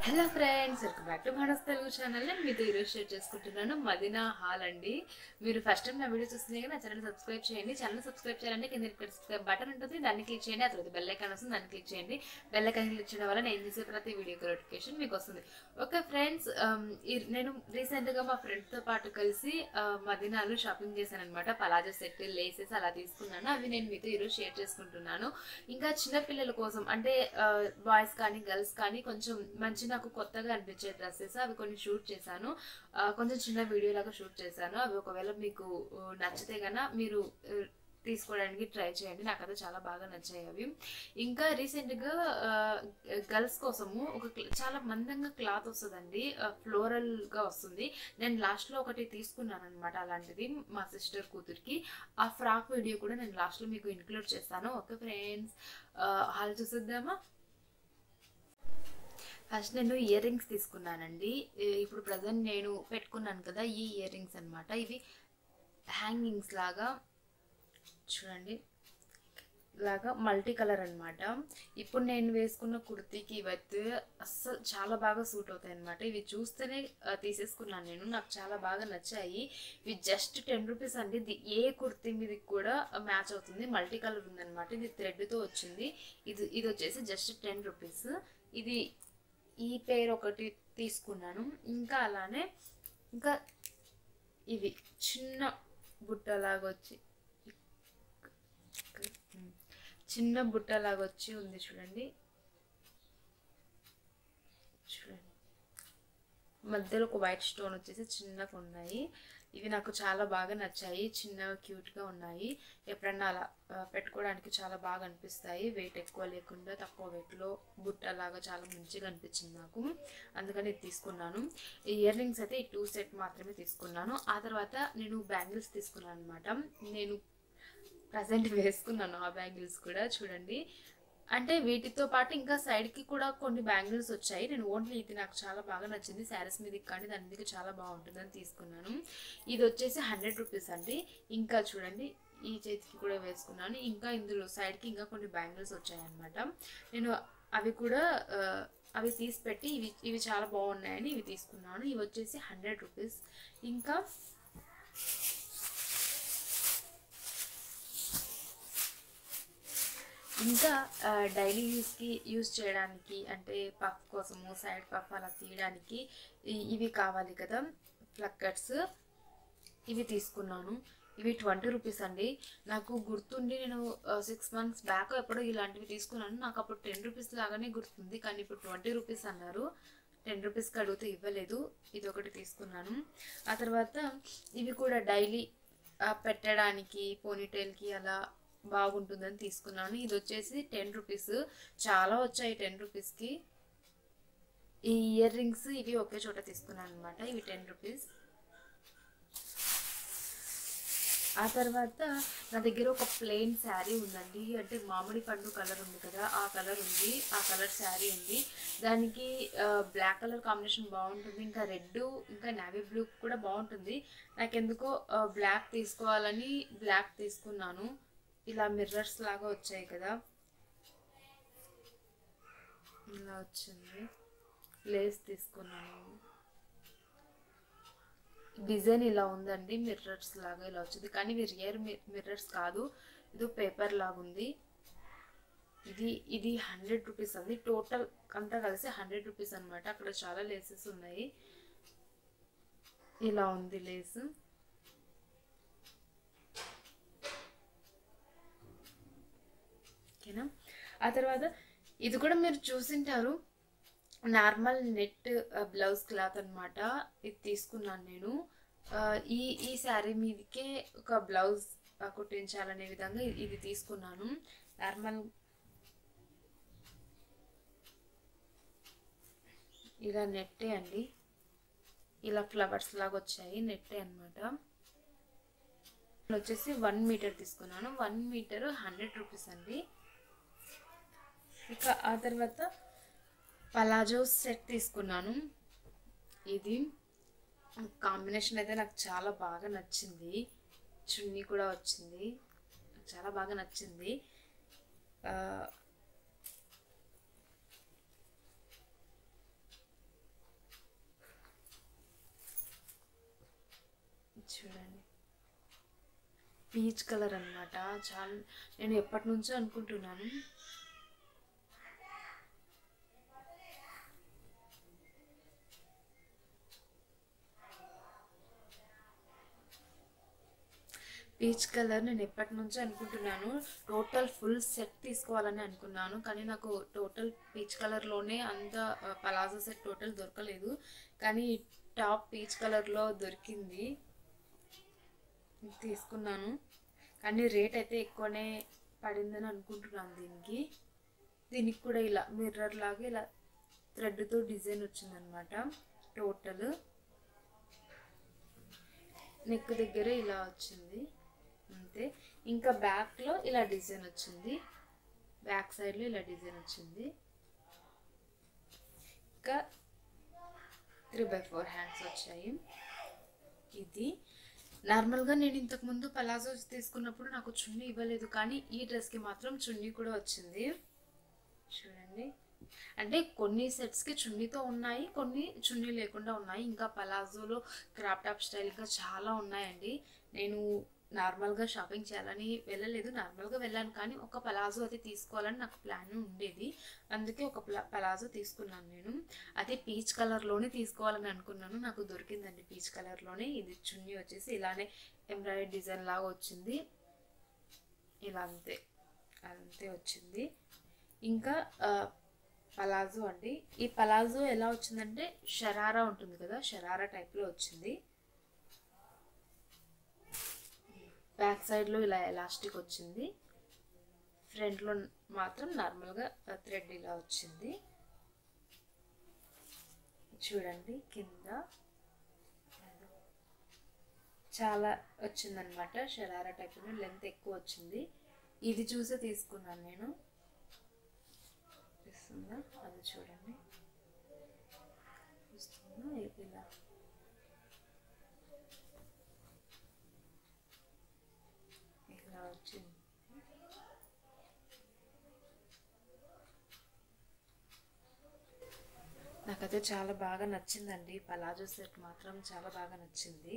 hello friends welcome back to Bharat Telugu channel నేను మీతో ఈరోజు షేర్ చేసుకుంటున్నాను మదీనా హాల్ అండి మీరు ఫస్ట్ టైం నా వీడియో చూస్తుంది కానీ నా ఛానల్ సబ్స్క్రైబ్ చేయండి ఛానల్ సబ్స్క్రైబ్ చేయాలంటే కింద ఇక్కడ సబ్స్క్రైబ్ బటన్ ఉంటుంది దాన్ని క్లిక్ చేయండి ఆ తర్వాత బెల్ ఐకాన్ వస్తుంది దాన్ని క్లిక్ చేయండి బెల్ ఐకాన్ క్లిక్ చేయడం వల్ల నేను చేసే ప్రతి వీడియోకి నోటిఫికేషన్ మీకు వస్తుంది ఓకే ఫ్రెండ్స్ నేను రీసెంట్గా మా ఫ్రెండ్తో పాటు కలిసి ఆ, మదీనాలో షాపింగ్ చేశాను అనమాట పలాజో సెట్ లేసెస్ అలా తీసుకున్నాను అవి నేను మీతో ఈరోజు షేర్ చేసుకుంటున్నాను ఇంకా చిన్న పిల్లల కోసం అంటే బాయ్స్ కానీ గర్ల్స్ కానీ కొంచెం మంచి నాకు కొత్తగా అనిపించే డ్రెస్సెస్ అవి కొన్ని షూట్ చేశాను ఆ, కొంచెం చిన్న వీడియో లాగా షూట్ చేశాను అవి ఒకవేళ మీకు ఆ, నచ్చితే కన్నా మీరు ఆ, తీసుకోవడానికి ట్రై చేయండి నాకైతే చాలా బాగా నచ్చాయి అవి ఇంకా రీసెంట్గా గర్ల్స్ కోసము ఒక క్ల- చాలా మందంగా క్లాత్ వస్తుందండి ఫ్లోరల్గా వస్తుంది నేను లాస్ట్లో ఒకటి తీసుకున్నాను అనమాట అలాంటిది మా సిస్టర్ కూతురికి ఆ ఫ్రాక్ వీడియో కూడా నేను లాస్ట్లో మీకు ఇంక్లూడ్ చేస్తాను ఓకే ఫ్రెండ్స్ హాల్ చూసేద్దామా ఫస్ట్ నేను ఇయర్ రింగ్స్ తీసుకున్నానండి ఈ- ఇప్పుడు ప్రజెంట్ నేను పెట్టుకున్నాను కదా ఈ ఇయర్ రింగ్స్ అనమాట ఇవి హ్యాంగింగ్స్ లాగా చూడండి లాగా మల్టీ కలర్ అన్నమాట ఇప్పుడు నేను వేసుకున్న కుర్తీకి ఇవైతే అస్సలు చాలా బాగా సూట్ అవుతాయి అనమాట ఇవి చూస్తేనే ఆ, తీసేసుకున్నాను నేను నాకు చాలా బాగా నచ్చాయి ఇవి జస్ట్ టెన్ రూపీస్ అండి ఇది ఏ కుర్తీ మీదకి కూడా మ్యాచ్ అవుతుంది మల్టీ కలర్ ఉందన్నమాట ఇది థ్రెడ్తో వచ్చింది ఇది ఇది వచ్చేసి జస్ట్ టెన్ రూపీస్ ఇది ఈ పేరు ఒకటి తీసుకున్నాను ఇంకా అలానే ఇంకా ఇవి చిన్న బుట్టలాగా వచ్చి చిన్న బుట్టలాగా వచ్చి ఉంది చూడండి చూడండి మధ్యలో ఒక వైట్ స్టోన్ వచ్చేసి చిన్నగా ఉన్నాయి ఇవి నాకు చాలా బాగా నచ్చాయి చిన్నగా క్యూట్గా ఉన్నాయి ఎప్పుడన్నా అలా ఆ, పెట్టుకోవడానికి చాలా బాగా అనిపిస్తాయి వెయిట్ ఎక్కువ లేకుండా తక్కువ వెయిట్లో బుట్టలాగా చాలా మంచిగా అనిపించింది నాకు అందుకని ఇది తీసుకున్నాను ఈ ఇయర్ రింగ్స్ అయితే ఈ టూ సెట్ మాత్రమే తీసుకున్నాను ఆ తర్వాత నేను బ్యాంగిల్స్ తీసుకున్నాను అనమాట నేను ప్రజెంట్ వేసుకున్నాను ఆ బ్యాంగిల్స్ కూడా చూడండి అంటే వీటితో పాటు ఇంకా సైడ్కి కూడా కొన్ని బ్యాంగిల్స్ వచ్చాయి నేను ఓన్లీ ఇది నాకు చాలా బాగా నచ్చింది శారీస్ మీదకి కానీ దాని మీదకి చాలా బాగుంటుందని తీసుకున్నాను ఇది వచ్చేసి హండ్రెడ్ రూపీస్ అండి ఇంకా చూడండి ఈ చేతికి కూడా వేసుకున్నాను ఇంకా ఇందులో సైడ్కి ఇంకా కొన్ని బ్యాంగిల్స్ వచ్చాయన్నమాట నేను అవి కూడా ఆ, అవి తీసి పెట్టి ఇవి ఇవి చాలా బాగున్నాయని ఇవి తీసుకున్నాను ఇవి వచ్చేసి హండ్రెడ్ రూపీస్ ఇంకా ఇంకా డైలీ యూస్కి యూస్ చేయడానికి అంటే పఫ్ కోసము సైడ్ పఫ్ అలా తీయడానికి ఈ- ఇవి కావాలి కదా ప్లక్కర్స్ ఇవి తీసుకున్నాను ఇవి ట్వంటీ రూపీస్ అండి నాకు గుర్తుండి నేను సిక్స్ మంత్స్ బ్యాక్ ఎప్పుడో ఇలాంటివి తీసుకున్నాను నాకు అప్పుడు టెన్ రూపీస్ లాగానే గుర్తుంది కానీ ఇప్పుడు ట్వంటీ రూపీస్ అన్నారు టెన్ రూపీస్కి అడిగితే ఇవ్వలేదు ఇది ఒకటి తీసుకున్నాను ఆ తర్వాత ఇవి కూడా డైలీ పెట్టడానికి పోనీటైల్కి అలా బాగుంటుందని తీసుకున్నాను ఇది వచ్చేసి టెన్ రూపీస్ చాలా వచ్చాయి టెన్ రూపీస్కి ఈ ఇయర్ రింగ్స్ ఇవి ఒకే చోట తీసుకున్నాను అనమాట ఇవి టెన్ రూపీస్ ఆ తర్వాత నా దగ్గర ఒక ప్లెయిన్ శారీ ఉందండి అంటే మామిడి పండు కలర్ ఉంది కదా ఆ కలర్ ఉంది ఆ కలర్ శారీ ఉంది దానికి బ్లాక్ కలర్ కాంబినేషన్ బాగుంటుంది ఇంకా రెడ్ ఇంకా నావీ బ్లూ కూడా బాగుంటుంది నాకెందుకో బ్లాక్ తీసుకోవాలని బ్లాక్ తీసుకున్నాను ఇలా మిర్రర్స్ లాగా వచ్చాయి కదా ఇలా వచ్చింది లేస్ తీసుకున్నాను డిజైన్ ఇలా ఉందండి మిర్రర్స్ లాగా ఇలా వచ్చింది కానీ ఇవి రియర్ మిర్రర్స్ కాదు ఇది పేపర్ లాగా ఉంది ఇది ఇది హండ్రెడ్ రూపీస్ అండి టోటల్ అంతా కలిసి హండ్రెడ్ రూపీస్ అనమాట అక్కడ చాలా లేసెస్ ఉన్నాయి ఇలా ఉంది లేస్ ఓకేనా ఆ తర్వాత ఇది కూడా మీరు చూసింటారు నార్మల్ నెట్ బ్లౌజ్ క్లాత్ అన్నమాట ఇది తీసుకున్నాను నేను ఆ, ఈ ఈ శారీ మీదకే ఒక బ్లౌజ్ ఆ, కుట్టించాలనే విధంగా ఇది- ఇది తీసుకున్నాను నార్మల్ ఇలా నెట్టే అండి ఇలా ఫ్లవర్స్ లాగా వచ్చాయి నెట్టే అనమాట వచ్చేసి వన్ మీటర్ తీసుకున్నాను వన్ మీటర్ హండ్రెడ్ రూపీస్ అండి ఇక ఆ తర్వాత పలాజో సెట్ తీసుకున్నాను ఇది కాంబినేషన్ అయితే నాకు చాలా బాగా నచ్చింది చున్నీ కూడా వచ్చింది నాకు చాలా బాగా నచ్చింది ఆ, చూడండి పీచ్ కలర్ అన్నమాట చాలా నేను ఎప్పటి నుంచో అనుకుంటున్నాను పీచ్ కలర్ నేను ఎప్పటి నుంచో అనుకుంటున్నాను టోటల్ ఫుల్ సెట్ తీసుకోవాలని అనుకున్నాను కానీ నాకు టోటల్ పీచ్ కలర్లోనే అంత ఆ, పలాజో సెట్ టోటల్ దొరకలేదు కానీ టాప్ పీచ్ కలర్లో దొరికింది తీసుకున్నాను కానీ రేట్ అయితే ఎక్కువనే పడిందని అనుకుంటున్నాను దీనికి దీనికి కూడా ఇలా మిర్రర్ లాగా ఇలా థ్రెడ్తో డిజైన్ వచ్చిందనమాట టోటల్ నెక్ దగ్గర ఇలా వచ్చింది అంతే ఇంకా బ్యాక్లో ఇలా డిజైన్ వచ్చింది బ్యాక్ సైడ్లో ఇలా డిజైన్ వచ్చింది ఇంకా త్రీ బై ఫోర్ హ్యాండ్స్ వచ్చాయి ఇది నార్మల్గా నేను ఇంతకుముందు పలాజో తీసుకున్నప్పుడు నాకు చున్నీ ఇవ్వలేదు కానీ ఈ డ్రెస్కి మాత్రం చున్నీ కూడా వచ్చింది చూడండి అంటే కొన్ని సెట్స్కి చున్నీతో ఉన్నాయి కొన్ని చున్నీ లేకుండా ఉన్నాయి ఇంకా పలాజోలో క్రాప్ టాప్ స్టైల్ ఇంకా చాలా ఉన్నాయండి నేను నార్మల్గా షాపింగ్ చేయాలని వెళ్ళలేదు నార్మల్గా వెళ్ళాను కానీ ఒక పలాజో అయితే తీసుకోవాలని నాకు ప్లాన్ ఉండేది అందుకే ఒక ప్లా పలాజో తీసుకున్నాను నేను అది పీచ్ కలర్లోనే తీసుకోవాలని అనుకున్నాను నాకు దొరికిందండి పీచ్ కలర్లోనే ఇది చున్నీ వచ్చేసి ఇలానే ఎంబ్రాయిడరీ డిజైన్ లాగా వచ్చింది ఇలా అంతే అంతే వచ్చింది ఇంకా ఆ, పలాజో అండి ఈ పలాజో ఎలా వచ్చిందంటే షరారా ఉంటుంది కదా షరారా టైప్లో వచ్చింది బ్యాక్ సైడ్లో ఇలా ఎలాస్టిక్ వచ్చింది ఫ్రంట్లో మాత్రం నార్మల్గా థ్రెడ్ ఇలా వచ్చింది చూడండి కింద చాలా వచ్చిందనమాట షరారా టైప్లో లెంత్ ఎక్కువ వచ్చింది ఇది చూసే తీసుకున్నాను నేను చూస్తుందా అది చూడండి చూస్తుందా ఇలా ఇలా వచ్చింది నాకైతే చాలా బాగా నచ్చిందండి పలాజో సెట్ మాత్రం చాలా బాగా నచ్చింది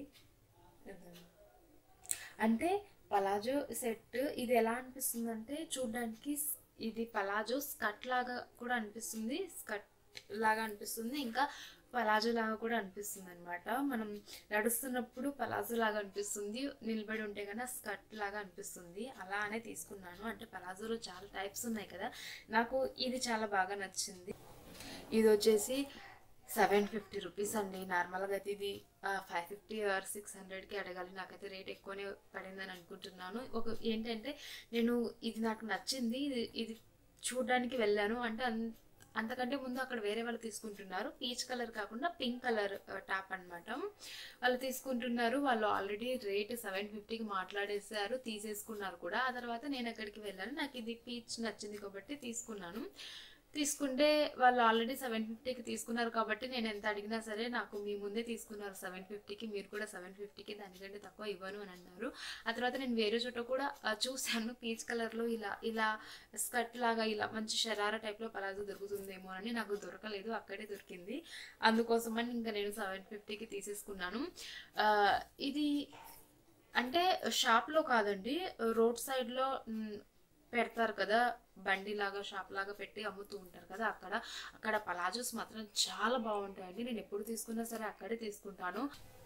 అంటే పలాజో సెట్ ఇది ఎలా అనిపిస్తుంది అంటే చూడడానికి ఇది పలాజో స్కర్ట్ లాగా కూడా అనిపిస్తుంది స్కర్ట్ లాగా అనిపిస్తుంది ఇంకా పలాజో లాగా కూడా అనిపిస్తుంది అనమాట మనం నడుస్తున్నప్పుడు పలాజో లాగా అనిపిస్తుంది నిలబడి ఉంటే కన్నా స్కర్ట్ లాగా అనిపిస్తుంది అలానే తీసుకున్నాను అంటే పలాజోలో చాలా టైప్స్ ఉన్నాయి కదా నాకు ఇది చాలా బాగా నచ్చింది ఇది వచ్చేసి సెవెన్ ఫిఫ్టీ రూపీస్ అండి నార్మల్గా అయితే ఇది ఫైవ్ ఫిఫ్టీ ఆర్ సిక్స్ హండ్రెడ్కి అడగాలి నాకైతే రేట్ ఎక్కువనే పడిందని అనుకుంటున్నాను ఒక ఏంటంటే నేను ఇది నాకు నచ్చింది ఇది ఇది చూడడానికి వెళ్ళాను అంటే అన్ అంతకంటే ముందు అక్కడ వేరే వాళ్ళు తీసుకుంటున్నారు పీచ్ కలర్ కాకుండా పింక్ కలర్ టాప్ అన్నమాట వాళ్ళు తీసుకుంటున్నారు వాళ్ళు ఆల్రెడీ రేట్ సెవెన్ ఫిఫ్టీకి మాట్లాడేసారు తీసేసుకున్నారు కూడా ఆ తర్వాత నేను అక్కడికి వెళ్ళాను నాకు ఇది పీచ్ నచ్చింది కాబట్టి తీసుకున్నాను తీసుకుంటే వాళ్ళు ఆల్రెడీ సెవెన్ ఫిఫ్టీకి తీసుకున్నారు కాబట్టి నేను ఎంత అడిగినా సరే నాకు మీ ముందే తీసుకున్నారు సెవెన్ ఫిఫ్టీకి మీరు కూడా సెవెన్ ఫిఫ్టీకి దానికంటే తక్కువ ఇవ్వను అని అన్నారు ఆ తర్వాత నేను వేరే చోట కూడా ఆ, చూశాను పీచ్ కలర్లో ఇలా ఇలా స్కర్ట్ లాగా ఇలా మంచి షరారా టైప్లో పలాజో దొరుకుతుందేమో అని నాకు దొరకలేదు అక్కడే దొరికింది అందుకోసమని ఇంకా నేను సెవెన్ ఫిఫ్టీకి తీసేసుకున్నాను ఆ, ఇది అంటే షాప్లో కాదండి రోడ్ సైడ్లో మ్, పెడతారు కదా బండి లాగా షాప్ లాగా పెట్టి అమ్ముతూ ఉంటారు కదా అక్కడ అక్కడ పలాజోస్ మాత్రం చాలా బాగుంటాయండి నేను ఎప్పుడు తీసుకున్నా సరే అక్కడే తీసుకుంటాను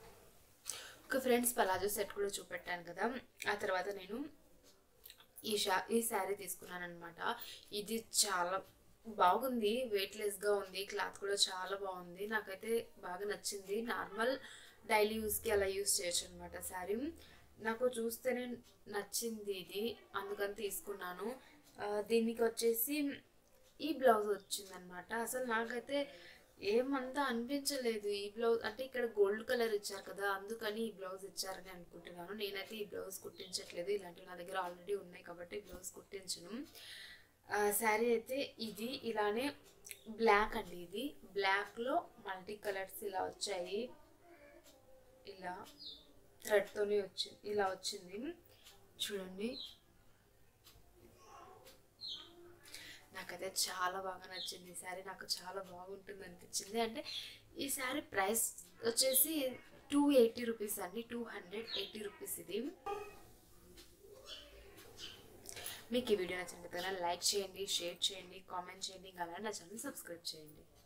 ఒక ఫ్రెండ్స్ పలాజో సెట్ కూడా చూపెట్టాను కదా ఆ తర్వాత నేను ఈ షా ఈ శారీ తీసుకున్నాను అనమాట ఇది చాలా బాగుంది వెయిట్లెస్గా ఉంది క్లాత్ కూడా చాలా బాగుంది నాకైతే బాగా నచ్చింది నార్మల్ డైలీ యూస్కి అలా యూస్ చేయొచ్చు అనమాట శారీ నాకు చూస్తేనే నచ్చింది ఇది అందుకని తీసుకున్నాను ఆ, దీనికి వచ్చేసి ఈ బ్లౌజ్ వచ్చిందనమాట అసలు నాకైతే ఏమంతా అనిపించలేదు ఈ బ్లౌజ్ అంటే ఇక్కడ గోల్డ్ కలర్ ఇచ్చారు కదా అందుకని ఈ బ్లౌజ్ ఇచ్చారని అనుకుంటున్నాను నేనైతే ఈ బ్లౌజ్ కుట్టించట్లేదు ఇలాంటివి నా దగ్గర ఆల్రెడీ ఉన్నాయి కాబట్టి బ్లౌజ్ కుట్టించను శారీ అయితే ఇది ఇలానే బ్లాక్ అండి ఇది బ్లాక్లో మల్టీ కలర్స్ ఇలా వచ్చాయి ఇలా థ్రెడ్తోనే వచ్చి ఇలా వచ్చింది చూడండి నాకైతే చాలా బాగా నచ్చింది ఈ శారీ నాకు చాలా బాగుంటుంది అనిపించింది అంటే ఈ శారీ ప్రైస్ వచ్చేసి టూ ఎయిటీ రూపీస్ అండి టూ హండ్రెడ్ ఎయిటీ రూపీస్ ఇది మీకు ఈ వీడియో నచ్చినట్లయితే లైక్ చేయండి షేర్ చేయండి కామెంట్ చేయండి ఇంకా అలానే నా ఛానల్ సబ్స్క్రైబ్ చేయండి